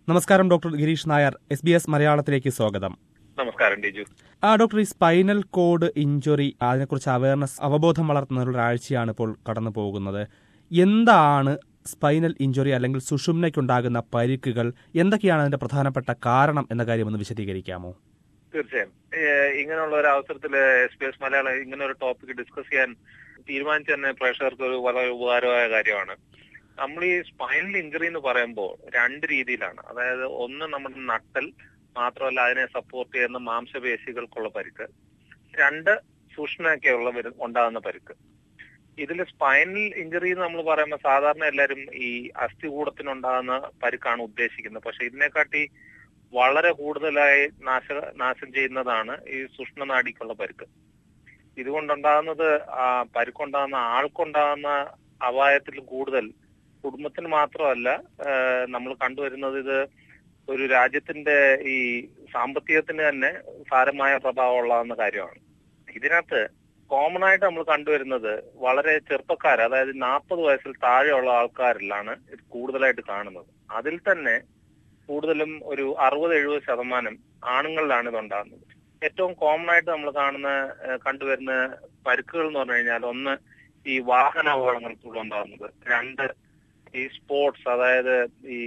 നമസ്കാരം doctor Girish Nair S B S മലയാളത്തിലേക്ക് സ്വാഗതം നമസ്കാരം ഡിജു ആ ഡോക്ടർ ഈ സ്പൈനൽ കോഡ് ഇഞ്ചുറി അതിനെക്കുറിച്ച് അവയർനെസ് അവബോധം വളർത്തുന്നതിനുള്ള ആഴ്ചയാണ് ഇപ്പോൾ കടന്നു പോകുന്നത് എന്താണ് സ്പൈനൽ ഇഞ്ചുറി അല്ലെങ്കിൽ സുഷുമ്നയ്ക്കുണ്ടാകുന്ന പരിക്കുകൾ എന്തൊക്കെയാണ് അതിന്റെ പ്രധാനപ്പെട്ട കാരണം എന്ന കാര്യം ഒന്ന് വിശദീകരിക്കാമോ തീർച്ചയായും ഏഹ് ഇങ്ങനെയുള്ള ഒരു അവസരത്തിൽ എസ് പി എസ് മലയാളം ഇങ്ങനെ ഒരു ടോപ്പിക് ഡിസ്കസ് ചെയ്യാൻ തീരുമാനിച്ച തന്നെ പ്രേക്ഷകർക്ക് ഒരു വളരെ ഉപകാരമായ കാര്യമാണ് നമ്മൾ ഈ സ്പൈനൽ ഇഞ്ചുറി എന്ന് പറയുമ്പോൾ രണ്ട് രീതിയിലാണ് അതായത് ഒന്ന് നമ്മുടെ നട്ടൽ മാത്രമല്ല അതിനെ സപ്പോർട്ട് ചെയ്യുന്ന മാംസപേശികൾക്കുള്ള പരിക്ക് രണ്ട് സൂക്ഷ്മയൊക്കെയുള്ള വരു- ഉണ്ടാകുന്ന പരിക്ക് ഇതിൽ സ്പൈനൽ ഇഞ്ചുറി എന്ന് നമ്മൾ പറയുമ്പോൾ സാധാരണ എല്ലാവരും ഈ അസ്ഥികൂടത്തിനുണ്ടാകുന്ന പരിക്കാണ് ഉദ്ദേശിക്കുന്നത് പക്ഷെ ഇതിനെക്കാട്ടി വളരെ കൂടുതലായി നാശ നാശം ചെയ്യുന്നതാണ് ഈ സൂക്ഷ്മനാടിക്കുള്ള പരിക്ക് ഇതുകൊണ്ടുണ്ടാകുന്നത് ആ പരിക്കുണ്ടാകുന്ന ആൾക്കുണ്ടാകുന്ന അപായത്തിൽ കൂടുതൽ കുടുംബത്തിന് മാത്രമല്ല നമ്മൾ കണ്ടുവരുന്നത് ഇത് ഒരു രാജ്യത്തിന്റെ ഈ സാമ്പത്തികത്തിന് തന്നെ സാരമായ പ്രഭാവം ഉള്ളതെന്ന കാര്യമാണ് ഇതിനകത്ത് കോമൺ ആയിട്ട് നമ്മൾ കണ്ടുവരുന്നത് വളരെ ചെറുപ്പക്കാർ അതായത് നാൽപ്പത് വയസ്സിൽ താഴെയുള്ള ആൾക്കാരിലാണ് ഇത് കൂടുതലായിട്ട് കാണുന്നത് അതിൽ തന്നെ കൂടുതലും ഒരു അറുപത് എഴുപത് ശതമാനം ആണുങ്ങളിലാണ് ഇത് ഉണ്ടാകുന്നത് ഏറ്റവും കോമൺ ആയിട്ട് നമ്മൾ കാണുന്ന ഏഹ് കണ്ടുവരുന്ന പരിക്കുകൾ എന്ന് പറഞ്ഞു കഴിഞ്ഞാൽ ഒന്ന് ഈ വാഹന അപകടങ്ങളിൽ ഉണ്ടാകുന്നത് രണ്ട് ഈ സ്പോർട്സ് അതായത് ഈ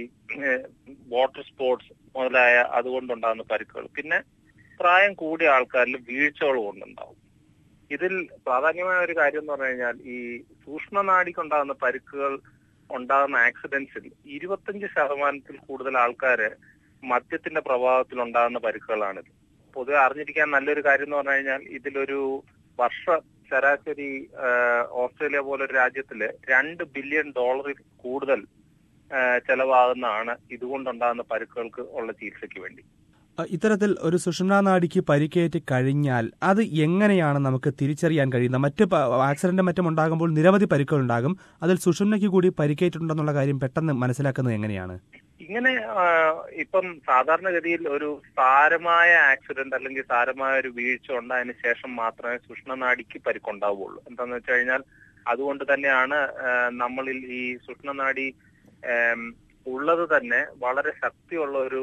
വാട്ടർ സ്പോർട്സ് മുതലായ അതുകൊണ്ടുണ്ടാകുന്ന പരിക്കുകൾ പിന്നെ പ്രായം കൂടിയ ആൾക്കാരിൽ വീഴ്ചകൾ കൊണ്ടുണ്ടാവും ഇതിൽ പ്രാധാന്യമായ ഒരു കാര്യം എന്ന് പറഞ്ഞു കഴിഞ്ഞാൽ ഈ സൂക്ഷ്മനാടിക്കുണ്ടാകുന്ന പരിക്കുകൾ ഉണ്ടാകുന്ന ആക്സിഡൻസിൽ ഇരുപത്തഞ്ച് ശതമാനത്തിൽ കൂടുതൽ ആൾക്കാര് മദ്യത്തിന്റെ പ്രഭാവത്തിൽ ഉണ്ടാകുന്ന പരിക്കുകളാണിത് പൊതുവെ അറിഞ്ഞിരിക്കാൻ നല്ലൊരു കാര്യം എന്ന് പറഞ്ഞു കഴിഞ്ഞാൽ ഇതിലൊരു വർഷ ശരാശരി ആഹ്, ഓസ്ട്രേലിയ പോലൊരു രാജ്യത്തില് രണ്ട് ബില്യൺ ഡോളറിൽ കൂടുതൽ ആഹ്, ചെലവാകുന്നതാണ് ഇതുകൊണ്ടുണ്ടാകുന്ന പരിക്കുകൾക്ക് ഉള്ള ചികിത്സയ്ക്ക് വേണ്ടി ആ, ഇത്തരത്തിൽ ഒരു സുഷുമ്നാ നാടിക്ക് പരിക്കേറ്റ് കഴിഞ്ഞാൽ അത് എങ്ങനെയാണ് നമുക്ക് തിരിച്ചറിയാൻ കഴിയുന്നത് മറ്റ് പ- ആക്സിഡന്റ് മറ്റും ഉണ്ടാകുമ്പോൾ നിരവധി പരിക്കുകൾ ഉണ്ടാകും അതിൽ സുഷുമ്നയ്ക്ക് കൂടി പരിക്കേറ്റിട്ടുണ്ടെന്നുള്ള കാര്യം പെട്ടെന്ന് മനസ്സിലാക്കുന്നത് എങ്ങനെയാണ് ഇങ്ങനെ ആഹ്, ഇപ്പം സാധാരണഗതിയിൽ ഒരു സാരമായ ആക്സിഡന്റ് അല്ലെങ്കിൽ സാരമായ ഒരു വീഴ്ച ഉണ്ടായതിനു ശേഷം മാത്രമേ സൂക്ഷ്മനാടിക്ക് പരിക്കുണ്ടാവുകയുള്ളൂ എന്താന്ന് വെച്ച് കഴിഞ്ഞാൽ അതുകൊണ്ട് തന്നെയാണ് ആഹ്, നമ്മളിൽ ഈ സൂക്ഷ്മനാടി ആം, ഉള്ളത് തന്നെ വളരെ ശക്തിയുള്ള ഒരു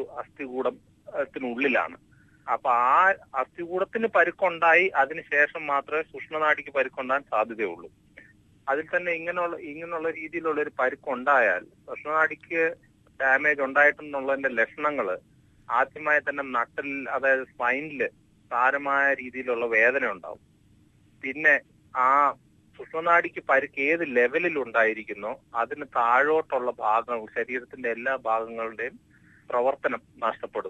അസ്ഥികൂടത്തിനുള്ളിലാണ് അപ്പൊ ആ അസ്ഥികൂടത്തിന് പരിക്കുണ്ടായി അതിനുശേഷം മാത്രമേ സൂക്ഷ്മനാടിക്ക് പരിക്കുണ്ടാകാൻ സാധ്യതയുള്ളൂ അതിൽ തന്നെ ഇങ്ങനെയുള്ള ഇങ്ങനെയുള്ള രീതിയിലുള്ള ഒരു പരിക്കുണ്ടായാൽ സൂക്ഷ്മനാടിക്ക് ഡാമേജ് ഉണ്ടായിട്ടുണ്ടെന്നുള്ളതിന്റെ ലക്ഷണങ്ങൾ ആദ്യമായി തന്നെ നട്ടൽ അതായത് സ്പൈനില് സാരമായ രീതിയിലുള്ള വേദന ഉണ്ടാവും പിന്നെ ആ സുഷമനാടിക്ക് പരിക്ക് ഏത് ലെവലിൽ ഉണ്ടായിരിക്കുന്നോ അതിന് താഴോട്ടുള്ള ഭാഗങ്ങൾ ശരീരത്തിന്റെ എല്ലാ ഭാഗങ്ങളുടെയും പ്രവർത്തനം നഷ്ടപ്പെടും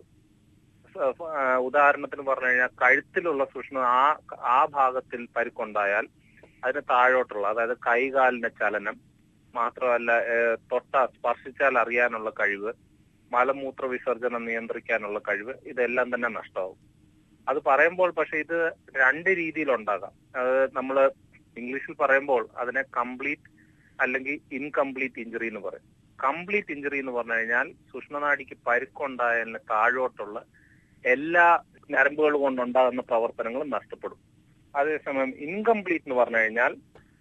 സ- ഫ- ആ, ഉദാഹരണത്തിന് പറഞ്ഞു കഴിഞ്ഞാൽ കഴുത്തിലുള്ള സൂക്ഷ്മ ആ ആ ഭാഗത്തിൽ പരിക്കുണ്ടായാൽ അതിന് താഴോട്ടുള്ള അതായത് കൈകാലിന്റെ ചലനം മാത്രമല്ല ഏഹ്, തൊട്ട സ്പർശിച്ചാൽ അറിയാനുള്ള കഴിവ് മലമൂത്ര വിസർജനം നിയന്ത്രിക്കാനുള്ള കഴിവ് ഇതെല്ലാം തന്നെ നഷ്ടമാവും അത് പറയുമ്പോൾ പക്ഷെ ഇത് രണ്ട് രീതിയിലുണ്ടാകാം അത് നമ്മൾ ഇംഗ്ലീഷിൽ പറയുമ്പോൾ അതിനെ കംപ്ലീറ്റ് അല്ലെങ്കിൽ ഇൻകംപ്ലീറ്റ് ഇഞ്ചുറി എന്ന് പറയും കംപ്ലീറ്റ് ഇഞ്ചുറി എന്ന് പറഞ്ഞു കഴിഞ്ഞാൽ സൂക്ഷ്മനാടിക്ക് പരിക്കുണ്ടായതിന് താഴോട്ടുള്ള എല്ലാ ഞരമ്പുകൾ കൊണ്ടുണ്ടാകുന്ന പ്രവർത്തനങ്ങളും നഷ്ടപ്പെടും അതേസമയം ഇൻകംപ്ലീറ്റ് എന്ന് പറഞ്ഞു കഴിഞ്ഞാൽ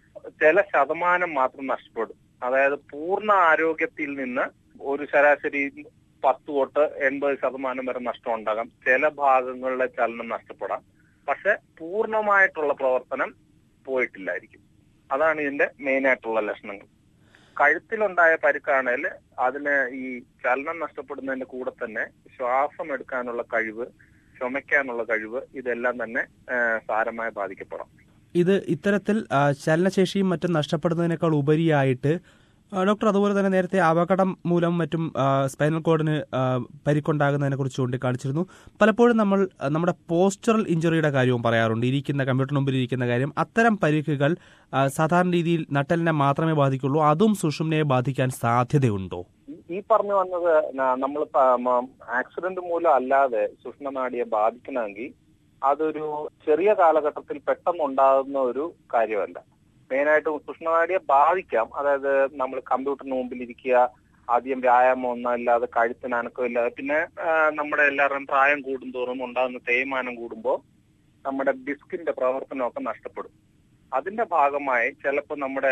ചില ശതമാനം മാത്രം നഷ്ടപ്പെടും അതായത് പൂർണ്ണ ആരോഗ്യത്തിൽ നിന്ന് ഒരു ശരാശരി പത്ത് തൊട്ട് എൺപത് ശതമാനം വരെ നഷ്ടം ഉണ്ടാകാം ചില ഭാഗങ്ങളിലെ ചലനം നഷ്ടപ്പെടാം പക്ഷെ പൂർണ്ണമായിട്ടുള്ള പ്രവർത്തനം പോയിട്ടില്ലായിരിക്കും അതാണ് ഇതിന്റെ മെയിൻ ആയിട്ടുള്ള ലക്ഷണങ്ങൾ കഴുത്തിലുണ്ടായ പരിക്കാണെങ്കിൽ അതിന് ഈ ചലനം നഷ്ടപ്പെടുന്നതിന്റെ കൂടെ തന്നെ ശ്വാസം എടുക്കാനുള്ള കഴിവ് ചുമയ്ക്കാനുള്ള കഴിവ് ഇതെല്ലാം തന്നെ ആ, സാരമായി ബാധിക്കപ്പെടാം ഇത് ഇത്തരത്തിൽ ആ, ചലനശേഷിയും മറ്റും നഷ്ടപ്പെടുന്നതിനേക്കാൾ ഉപരിയായിട്ട് ആ, ഡോക്ടർ അതുപോലെ തന്നെ നേരത്തെ അപകടം മൂലം മറ്റും ആ, സ്പൈനൽ കോഡിന് ആ, പരിക്കുണ്ടാകുന്നതിനെ കുറിച്ച് ചൂണ്ടിക്കാണിച്ചിരുന്നു പലപ്പോഴും നമ്മൾ ആ, നമ്മുടെ പോസ്റ്ററൽ ഇഞ്ചുറിയുടെ കാര്യവും പറയാറുണ്ട് ഇരിക്കുന്ന കമ്പ്യൂട്ടർ മുമ്പിൽ ഇരിക്കുന്ന കാര്യം അത്തരം പരിക്കുകൾ ആ, സാധാരണ രീതിയിൽ നട്ടലിനെ മാത്രമേ ബാധിക്കുള്ളൂ അതും സുഷുമ്നയെ ബാധിക്കാൻ സാധ്യതയുണ്ടോ ഈ- ഈ പറഞ്ഞു വന്നത് നമ്മൾ ആക്സിഡന്റ് മൂലം അല്ലാതെ സൂക്ഷ്മനാടിയെ ബാധിക്കണമെങ്കിൽ അതൊരു ചെറിയ കാലഘട്ടത്തിൽ പെട്ടെന്ന് ഉണ്ടാകുന്ന ഒരു കാര്യമല്ല മെയിനായിട്ട് സൂക്ഷ്മനാടിയെ ബാധിക്കാം അതായത് നമ്മൾ കമ്പ്യൂട്ടറിന് മുമ്പിൽ ഇരിക്കുക ആദ്യം വ്യായാമം ഒന്നും ഇല്ലാതെ കഴുത്തിന് അനക്കമില്ലാതെ പിന്നെ ആ, നമ്മുടെ എല്ലാവരുടെയും പ്രായം കൂടുന്തോറും ഉണ്ടാകുന്ന തേയ്മാനം കൂടുമ്പോൾ നമ്മുടെ ഡിസ്കിന്റെ പ്രവർത്തനമൊക്കെ നഷ്ടപ്പെടും അതിന്റെ ഭാഗമായി ചിലപ്പോൾ നമ്മുടെ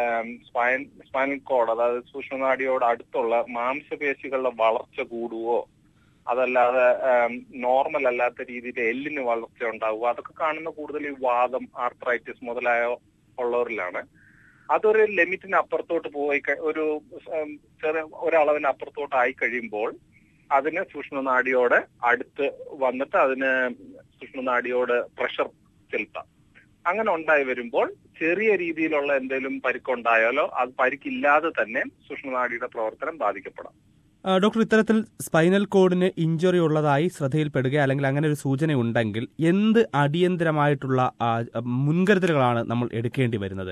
സ്പൈൻ സ്പൈനൽ കോഡ് അതായത് സൂക്ഷ്മനാടിയോട് അടുത്തുള്ള മാംസപേശികളുടെ വളർച്ച കൂടുവോ അതല്ലാതെ നോർമൽ അല്ലാത്ത രീതിയിൽ എല്ലിന് വളർച്ച ഉണ്ടാവുക അതൊക്കെ കാണുന്ന കൂടുതൽ ഈ വാദം ആർത്രൈറ്റിസ് മുതലായ ഉള്ളവരിലാണ് അതൊരു ലിമിറ്റിന് അപ്പുറത്തോട്ട് പോയി കഴി- ഒരു ഉം, ചെറിയ ഒരളവിന് അപ്പുറത്തോട്ട് ആയി കഴിയുമ്പോൾ അതിന് സൂക്ഷ്മനാടിയോട് അടുത്ത് വന്നിട്ട് അതിന് സൂക്ഷ്മനാടിയോട് പ്രഷർ ചെലുത്താം അങ്ങനെ ഉണ്ടായി വരുമ്പോൾ ചെറിയ രീതിയിലുള്ള എന്തെങ്കിലും പരിക്കുണ്ടായാലോ അത് പരിക്കില്ലാതെ തന്നെ സൂക്ഷ്മനാടിയുടെ പ്രവർത്തനം ബാധിക്കപ്പെടാം ആ, ഡോക്ടർ ഇത്തരത്തിൽ സ്പൈനൽ കോഡിന് ഇഞ്ചുറി ഉള്ളതായി ശ്രദ്ധയിൽപ്പെടുക അല്ലെങ്കിൽ അങ്ങനെ ഒരു സൂചന ഉണ്ടെങ്കിൽ എന്ത് അടിയന്തരമായിട്ടുള്ള ആ, മുൻകരുതലുകളാണ് നമ്മൾ എടുക്കേണ്ടി വരുന്നത്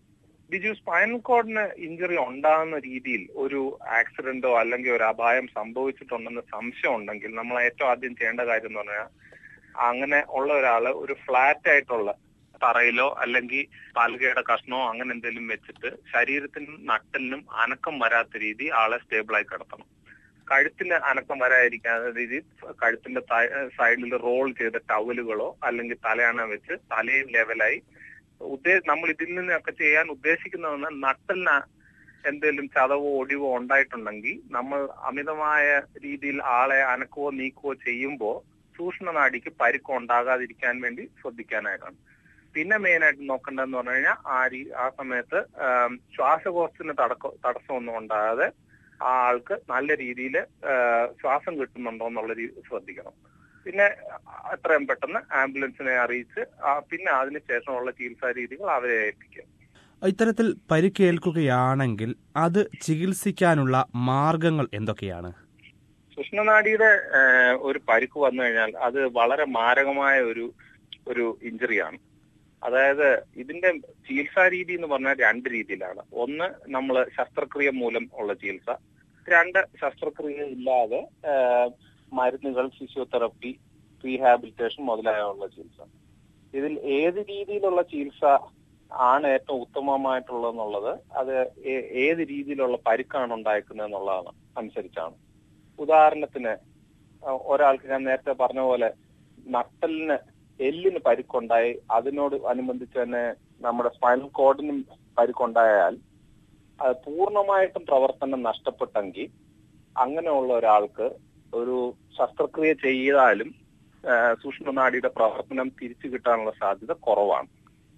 ബിജു സ്പൈനൽ കോഡിന് ഇഞ്ചുറി ഉണ്ടാകുന്ന രീതിയിൽ ഒരു ആക്സിഡന്റോ അല്ലെങ്കിൽ ഒരു അപായം സംഭവിച്ചിട്ടുണ്ടെന്ന് സംശയം ഉണ്ടെങ്കിൽ നമ്മൾ ഏറ്റവും ആദ്യം ചെയ്യേണ്ട കാര്യം എന്ന് പറഞ്ഞാൽ അങ്ങനെ ഉള്ള ഒരാള് ഒരു ഫ്ലാറ്റ് ആയിട്ടുള്ള തറയിലോ അല്ലെങ്കിൽ പാൽകയുടെ കഷ്ണമോ അങ്ങനെ എന്തെങ്കിലും വെച്ചിട്ട് ശരീരത്തിനും നട്ടലിനും അനക്കം വരാത്ത രീതി ആളെ സ്റ്റേബിളായി കിടത്തണം കഴുത്തിന് അനക്കം വരാതിരിക്കാത്ത രീതി കഴുത്തിന്റെ സൈഡിൽ റോൾ ചെയ്ത ടവലുകളോ അല്ലെങ്കിൽ തലയണ വെച്ച് തലയും ലെവലായി ഉദ്ദേ നമ്മൾ ഇതിൽ നിന്നൊക്കെ ചെയ്യാൻ ഉദ്ദേശിക്കുന്നതെന്ന് നട്ടലിന് എന്തെങ്കിലും ചതവോ ഒടിവോ ഉണ്ടായിട്ടുണ്ടെങ്കിൽ നമ്മൾ അമിതമായ രീതിയിൽ ആളെ അനക്കുകയോ നീക്കുകയോ ചെയ്യുമ്പോൾ സൂക്ഷ്മനാടിക്ക് പരിക്ക് ഉണ്ടാകാതിരിക്കാൻ വേണ്ടി ശ്രദ്ധിക്കാനായിട്ടാണ് പിന്നെ മെയിൻ ആയിട്ട് നോക്കേണ്ടതെന്ന് പറഞ്ഞു കഴിഞ്ഞാൽ ആ രീ ആ സമയത്ത് ആം, ശ്വാസകോശത്തിന് തടക്ക തടസ്സമൊന്നും ഉണ്ടാകാതെ ആ ആൾക്ക് നല്ല രീതിയിൽ ശ്വാസം കിട്ടുന്നുണ്ടോ എന്നുള്ള രീതി ശ്രദ്ധിക്കണം പിന്നെ എത്രയും പെട്ടെന്ന് ആംബുലൻസിനെ അറിയിച്ച് ആ, പിന്നെ അതിന് ശേഷമുള്ള ചികിത്സാ രീതികൾ അവരെ ഏൽപ്പിക്കുക ഇത്തരത്തിൽ പരിക്കേൽക്കുകയാണെങ്കിൽ അത് ചികിത്സിക്കാനുള്ള മാർഗങ്ങൾ എന്തൊക്കെയാണ് സുഷ്ണനാടിയുടെ ഏഹ്, ഒരു പരിക്ക് വന്നു കഴിഞ്ഞാൽ അത് വളരെ മാരകമായ ഒരു ഒരു ഇഞ്ചുറിയാണ് അതായത് ഇതിന്റെ ചികിത്സാ രീതി എന്ന് പറഞ്ഞാൽ രണ്ട് രീതിയിലാണ് ഒന്ന് നമ്മൾ ശസ്ത്രക്രിയ മൂലം ഉള്ള ചികിത്സ രണ്ട് ശസ്ത്രക്രിയ ഇല്ലാതെ ഏഹ്, മരുന്നുകൾ ഫിസിയോതെറപ്പി റീഹാബിലിറ്റേഷൻ മുതലായ ഉള്ള ചികിത്സ ഇതിൽ ഏത് രീതിയിലുള്ള ചികിത്സ ആണ് ഏറ്റവും ഉത്തമമായിട്ടുള്ളതെന്നുള്ളത് അത് ഏ- ഏത് രീതിയിലുള്ള പരിക്കാണ് ഉണ്ടായിരിക്കുന്നത് എന്നുള്ളതാണ് അനുസരിച്ചാണ് ഉദാഹരണത്തിന് അഹ് ഒരാൾക്ക് ഞാൻ നേരത്തെ പറഞ്ഞ പോലെ നട്ടലിന് എല്ലിന് പരിക്കുണ്ടായി അതിനോട് അനുബന്ധിച്ച് തന്നെ നമ്മുടെ സ്പൈനൽ കോഡിനും പരിക്കുണ്ടായാൽ അത് പൂർണ്ണമായിട്ടും പ്രവർത്തനം നഷ്ടപ്പെട്ടെങ്കിൽ അങ്ങനെയുള്ള ഒരാൾക്ക് ഒരു ശസ്ത്രക്രിയ ചെയ്താലും ആഹ് സൂക്ഷ്മനാടിയുടെ പ്രവർത്തനം തിരിച്ചു കിട്ടാനുള്ള സാധ്യത കുറവാണ്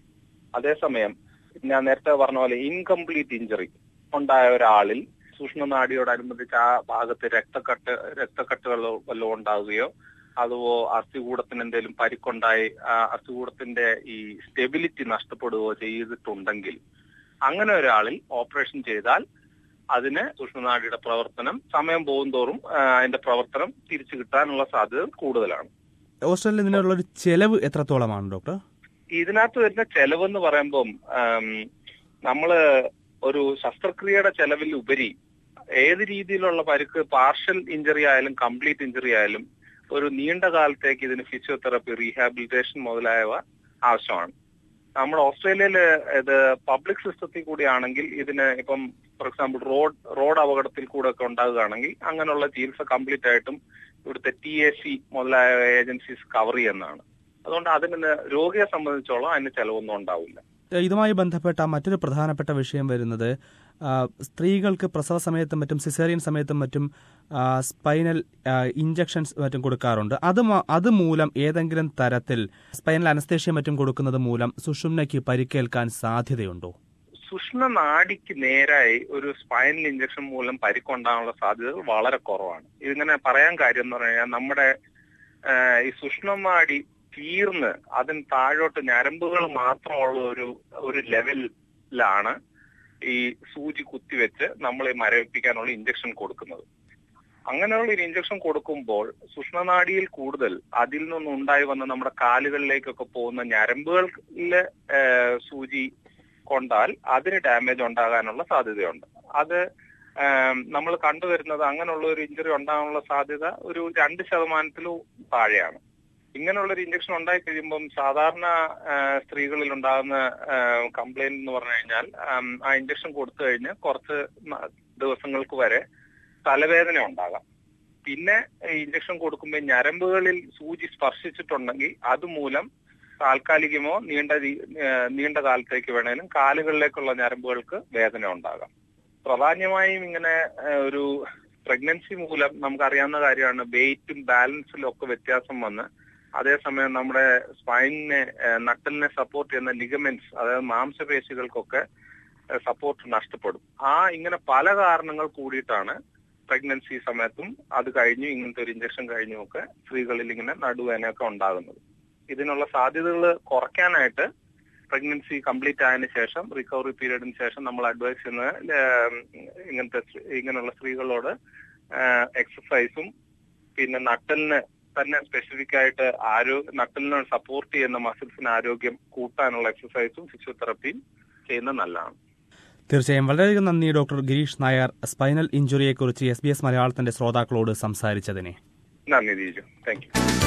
അതേസമയം ഞാൻ നേരത്തെ പറഞ്ഞ പോലെ ഇൻകംപ്ലീറ്റ് ഇഞ്ചറി ഉണ്ടായ ഒരാളിൽ സൂക്ഷ്മനാടിയോടനുബന്ധിച്ച് ആ ഭാഗത്ത് രക്തക്കട്ട് രക്തക്കട്ടുകൾ വല്ലതും ഉണ്ടാവുകയോ അതുവോ അസ്ഥികൂടത്തിന് എന്തെങ്കിലും പരിക്കുണ്ടായി ആ അസ്ഥികൂടത്തിന്റെ ഈ സ്റ്റെബിലിറ്റി നഷ്ടപ്പെടുകയോ ചെയ്തിട്ടുണ്ടെങ്കിൽ അങ്ങനെ ഒരാളിൽ ഓപ്പറേഷൻ ചെയ്താൽ അതിന് സൂക്ഷ്മനാടിയുടെ പ്രവർത്തനം സമയം പോകുന്തോറും ആ, അതിന്റെ പ്രവർത്തനം തിരിച്ചു കിട്ടാനുള്ള സാധ്യത കൂടുതലാണ് ഓസ്ട്രേലിയ ഇതിനുള്ള ഒരു ചെലവ് എത്രത്തോളമാണ് ഡോക്ടർ ഇതിനകത്ത് വരുന്ന ചെലവെന്ന് പറയുമ്പം ആം, നമ്മള് ഒരു ശസ്ത്രക്രിയയുടെ ചെലവിൽ ഉപരി ഏത് രീതിയിലുള്ള പരിക്ക് പാർഷ്യൽ ഇഞ്ചറി ആയാലും കംപ്ലീറ്റ് ഇഞ്ചറി ആയാലും ഒരു നീണ്ട കാലത്തേക്ക് ഇതിന് ഫിസിയോതെറപ്പി റീഹാബിലിറ്റേഷൻ മുതലായവ ആവശ്യമാണ് നമ്മൾ ഓസ്ട്രേലിയയില് ഇത് പബ്ലിക് സിസ്റ്റത്തിൽ കൂടി ആണെങ്കിൽ ഇതിന് ഇപ്പം ഫോർ എക്സാമ്പിൾ റോഡ് റോഡ് അപകടത്തിൽ കൂടെ ഒക്കെ ഉണ്ടാകുകയാണെങ്കിൽ അങ്ങനെയുള്ള ചികിത്സ കംപ്ലീറ്റ് ആയിട്ടും ഇവിടുത്തെ ടി എ സി മുതലായ ഏജൻസീസ് കവർ ചെയ്യുന്നതാണ് അതുകൊണ്ട് അതിന് രോഗിയെ സംബന്ധിച്ചോളം അതിന് ചെലവൊന്നും ഉണ്ടാവില്ല ഇതുമായി ബന്ധപ്പെട്ട മറ്റൊരു പ്രധാനപ്പെട്ട വിഷയം വരുന്നത് ആ, സ്ത്രീകൾക്ക് പ്രസവ സമയത്തും മറ്റും സിസേറിയൻ സമയത്തും മറ്റും ആ, സ്പൈനൽ ആ, ഇഞ്ചക്ഷൻസ് മറ്റും കൊടുക്കാറുണ്ട് അത് മ- അത് മൂലം ഏതെങ്കിലും തരത്തിൽ സ്പൈനൽ അനസ്തേഷ്യ മറ്റും കൊടുക്കുന്നത് മൂലം സുഷുമ്നയ്ക്ക് പരിക്കേൽക്കാൻ സാധ്യതയുണ്ടോ സുഷ്ണ നാടിക്ക് നേരായി ഒരു സ്പൈനൽ ഇഞ്ചക്ഷൻ മൂലം പരിക്കുണ്ടാകാനുള്ള സാധ്യതകൾ വളരെ കുറവാണ് ഇതിങ്ങനെ പറയാൻ കാര്യം എന്ന് പറഞ്ഞു കഴിഞ്ഞാൽ നമ്മുടെ ആ, ഈ സുഷ്ണനാടി തീർന്ന് അതിന് താഴോട്ട് ഞരമ്പുകൾ മാത്രമുള്ള ഒരു ഒരു ലെവലിലാണ് ഈ സൂചി കുത്തിവെച്ച് നമ്മൾ ഈ മരവിപ്പിക്കാനുള്ള ഇഞ്ചക്ഷൻ കൊടുക്കുന്നത് അങ്ങനെയുള്ള ഒരു ഇഞ്ചക്ഷൻ കൊടുക്കുമ്പോൾ സുഷ്ണനാടിയിൽ കൂടുതൽ അതിൽ നിന്നും ഉണ്ടായി വന്ന നമ്മുടെ കാലുകളിലേക്കൊക്കെ പോകുന്ന ഞരമ്പുകളിലെ സൂചി കൊണ്ടാൽ അതിന് ഡാമേജ് ഉണ്ടാകാനുള്ള സാധ്യതയുണ്ട് അത് നമ്മൾ കണ്ടുവരുന്നത് അങ്ങനെയുള്ള ഒരു ഇഞ്ചുറി ഉണ്ടാകാനുള്ള സാധ്യത ഒരു രണ്ട് ശതമാനത്തിലും താഴെയാണ് ഇങ്ങനെയുള്ള ഒരു ഇഞ്ചക്ഷൻ ഉണ്ടായി കഴിയുമ്പം സാധാരണ ആ, സ്ത്രീകളിൽ ഉണ്ടാകുന്ന കംപ്ലൈന്റ് എന്ന് പറഞ്ഞു കഴിഞ്ഞാൽ ആം, ആ ഇഞ്ചക്ഷൻ കൊടുത്തു കഴിഞ്ഞ് കുറച്ച് ന- ദിവസങ്ങൾക്ക് വരെ തലവേദന ഉണ്ടാകാം പിന്നെ ഈ ഇഞ്ചക്ഷൻ കൊടുക്കുമ്പോൾ ഞരമ്പുകളിൽ സൂചി സ്പർശിച്ചിട്ടുണ്ടെങ്കിൽ അതുമൂലം താൽക്കാലികമോ നീണ്ട രീ- ഏഹ് നീണ്ട കാലത്തേക്ക് വേണേലും കാലുകളിലേക്കുള്ള ഞരമ്പുകൾക്ക് വേദന ഉണ്ടാകാം പ്രധാനമായും ഇങ്ങനെ ഏഹ് ഒരു പ്രഗ്നൻസി മൂലം നമുക്കറിയാവുന്ന കാര്യമാണ് വെയിറ്റും ബാലൻസിലും ഒക്കെ വ്യത്യാസം വന്ന് അതേസമയം നമ്മുടെ സ്പൈനിനെ നട്ടലിനെ സപ്പോർട്ട് ചെയ്യുന്ന ലിഗമെന്റ്സ് അതായത് മാംസപേശികൾക്കൊക്കെ സപ്പോർട്ട് നഷ്ടപ്പെടും ആ ഇങ്ങനെ പല കാരണങ്ങൾ കൂടിയിട്ടാണ് പ്രഗ്നൻസി സമയത്തും അത് കഴിഞ്ഞു ഇങ്ങനത്തെ ഒരു ഇഞ്ചക്ഷൻ കഴിഞ്ഞും ഒക്കെ സ്ത്രീകളിൽ ഇങ്ങനെ നടുവേനയൊക്കെ ഉണ്ടാകുന്നത് ഇതിനുള്ള സാധ്യതകൾ കുറയ്ക്കാനായിട്ട് പ്രഗ്നൻസി കംപ്ലീറ്റ് ആയതിനു ശേഷം റിക്കവറി പീരീഡിന് ശേഷം നമ്മൾ അഡ്വൈസ് ചെയ്യുന്നത് ഏഹ് ഇങ്ങനത്തെ സ്ത്രീ- ഇങ്ങനെയുള്ള സ്ത്രീകളോട് എക്സസൈസും പിന്നെ നട്ടലിന് തന്നെ സ്പെസിഫിക് ആയിട്ട് ആരോ നട്ടലിനെ സപ്പോർട്ട് ചെയ്യുന്ന മസിൽസിന് ആരോഗ്യം കൂട്ടാനുള്ള എക്സസൈസും ഫിസിയോതെറപ്പിയും ചെയ്യുന്നത് നല്ലതാണ് തീർച്ചയായും വളരെയധികം നന്ദി ഡോക്ടർ ഗിരീഷ് നായർ സ്പൈനൽ ഇഞ്ചുറിയെക്കുറിച്ച് എസ് ബി എസ് മലയാളത്തിന്റെ ശ്രോതാക്കളോട് സംസാരിച്ചതിനെ നന്ദി ദീജു താങ്ക് യു